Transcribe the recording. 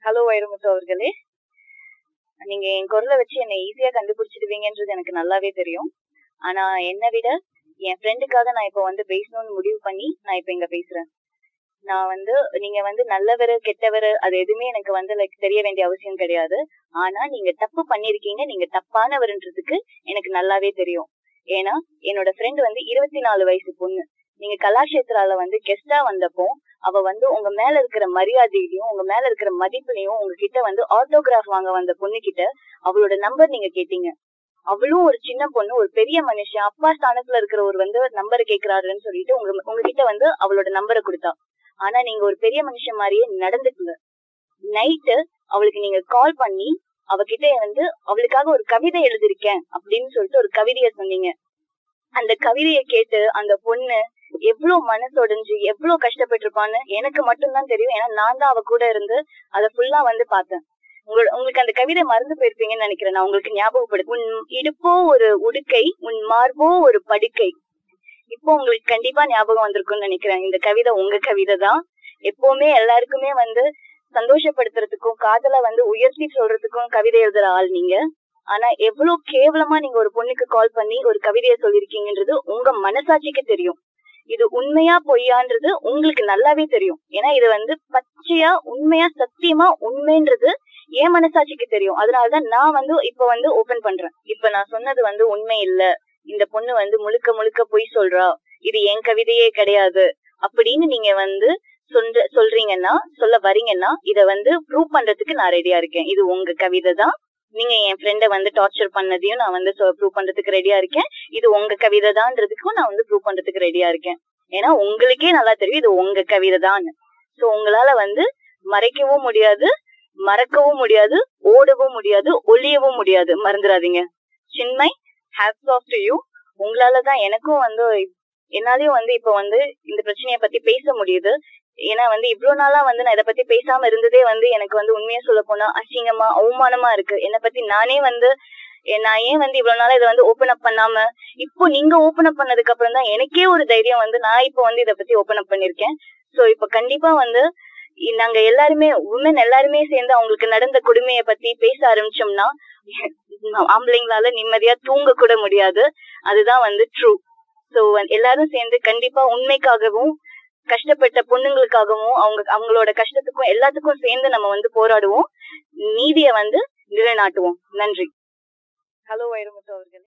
hello Vairamuthu அவர்களே நீங்க என் குரலை வச்சு என்னை ஈஸியா கண்டுபிடிச்சிடுவீங்கன்றது எனக்கு நல்லாவே தெரியும் ஆனா என்னை விட என் ஃப்ரெண்டுக்காக நான் இப்போ வந்து பேசணும்னு முடிவு பண்ணி நான் இப்போ இங்க பேசுறேன் நான் வந்து நீங்க வந்து நல்லவர் கெட்டவர் அது எதுவுமே எனக்கு வந்து லைக் தெரிய வேண்டிய அவசியம் கிடையாது ஆனா நீங்க தப்பு பண்ணிருக்கீங்க நீங்க தப்பானவர்ன்றதுக்கு எனக்கு நல்லாவே தெரியும் ஏன்னா என்னோட ஃப்ரெண்ட் வந்து இருபத்தி நாலு வயசு பொண்ணு நீங்க கலாஷேத்ரால வந்து கெஸ்டா வந்தப்போ அவ வந்து உங்க மேல இருக்கிற மரியாதையிலையும் உங்க மேல இருக்கிற மதிப்புலையும் உங்ககிட்ட வந்து ஆட்டோகிராஃப் வாங்க வந்த பொண்ணு கிட்ட அவளோட நம்பர் நீங்க கேட்டீங்க அவளும் ஒரு சின்ன பொண்ணு ஒரு பெரிய மனுஷன் அப்பா ஸ்தானத்துல இருக்கிற ஒரு வந்து நம்பரை கேக்குறாருன்னு சொல்லிட்டு உங்க உங்ககிட்ட வந்து அவளோட நம்பரை கொடுத்தா ஆனா நீங்க ஒரு பெரிய மனுஷன் மாதிரியே நடந்துக்கல நைட்டு அவளுக்கு நீங்க கால் பண்ணி அவகிட்ட வந்து அவளுக்காக ஒரு கவிதை எழுதிருக்கேன் அப்படின்னு சொல்லிட்டு ஒரு கவிதைய சொன்னீங்க அந்த கவிதைய கேட்டு அந்த பொண்ணு எவ்வளவு மனசொடைஞ்சு எவ்வளவு கஷ்டப்பட்டிருப்பான்னு எனக்கு மட்டும்தான் தெரியும் ஏன்னா நான் தான் அவ கூட இருந்து அதை ஃபுல்லா வந்து பார்த்தேன் உங்களோட உங்களுக்கு அந்த கவிதை மறந்து போயிருப்பீங்கன்னு நினைக்கிறேன் நான் உங்களுக்கு ஞாபகப்படுத்து உன் இடுப்போ ஒரு உடுக்கை உன் மார்போ ஒரு படுக்கை இப்போ உங்களுக்கு கண்டிப்பா ஞாபகம் வந்திருக்கும்னு நினைக்கிறேன் இந்த கவிதை உங்க கவிதை தான் எப்பவுமே எல்லாருக்குமே வந்து சந்தோஷப்படுத்துறதுக்கும் காதல வந்து உயர்த்தி சொல்றதுக்கும் கவிதை எழுதுற ஆள் நீங்க ஆனா எவ்வளவு கேவலமா நீங்க ஒரு பொண்ணுக்கு கால் பண்ணி ஒரு கவிதையை சொல்லிருக்கீங்கன்றது உங்க மனசாட்சிக்கு தெரியும் இது உண்மையா பொய்யான்றது உங்களுக்கு நல்லாவே தெரியும் ஏன்னா இது வந்து பச்சையா உண்மையா சத்தியமா உண்மைன்றது என் மனசாட்சிக்கு தெரியும் அதனாலதான் நான் வந்து இப்ப வந்து ஓபன் பண்றேன் இப்ப நான் சொன்னது வந்து உண்மை இல்ல இந்த பொண்ணு வந்து முழுக்க முழுக்க பொய் சொல்றா இது என் கவிதையே கிடையாது அப்படின்னு நீங்க வந்து சொல்ற சொல்றீங்கன்னா சொல்ல வரீங்கன்னா இத வந்து ப்ரூவ் பண்றதுக்கு நான் ரெடியா இருக்கேன் இது உங்க கவிதை தான் நீங்க என் ஃப்ரெண்ட வந்து டார்ச்சர் பண்ணதையும் நான் வந்து ப்ரூவ் பண்றதுக்கு ரெடியா இருக்கேன் இது உங்க கவிதை தான்றதுக்கும் நான் வந்து ப்ரூவ் பண்றதுக்கு ரெடியா இருக்கேன் ஏன்னா உங்களுக்கே நல்லா தெரியும் இது உங்க கவிதை தான் சோ உங்களால வந்து மறைக்கவும் முடியாது மறக்கவும் முடியாது ஓடவும் முடியாது ஒளியவும் முடியாது மறந்துடாதீங்க Chinmayi hats off to you உங்களாலதான் எனக்கும் வந்து என்னாலயும் வந்து இப்ப வந்து இந்த பிரச்சனைய பத்தி பேச முடியுது ஏன்னா வந்து இவ்வளவு நாளா வந்து நான் இதை பத்தி பேசாம இருந்ததே வந்து எனக்கு வந்து உண்மையா சொல்ல போனா அசிங்கமா அவமானமா இருக்கு என்னை பத்தி நானே வந்து நான் ஏன் வந்து இவ்வளவு நாளா இதை வந்து ஓபன் அப் பண்ணாம இப்போ நீங்க ஓபன் அப் பண்ணதுக்கு அப்புறம் தான் எனக்கே ஒரு தைரியம் வந்து நான் இப்போ வந்து இதை பத்தி ஓபன் அப் பண்ணிருக்கேன் சோ இப்ப கண்டிப்பா வந்து நாங்க எல்லாருமே உமன் எல்லாருமே சேர்ந்து அவங்களுக்கு நடந்த கொடுமைய பத்தி பேச ஆரம்பிச்சோம்னா ஆம்பளைங்களால நிம்மதியா தூங்க கூட முடியாது அதுதான் வந்து ட்ரூ சோ எல்லாரும் சேர்ந்து கண்டிப்பா உண்மைக்காகவும் கஷ்டப்பட்ட பொண்ணுங்களுக்காகவும் அவங்க அவங்களோட கஷ்டத்துக்கும் எல்லாத்துக்கும் சேர்ந்து நம்ம வந்து போராடுவோம் நீதிய வந்து நிலைநாட்டுவோம் நன்றி ஹலோ வைரமுத்து அவர்கள்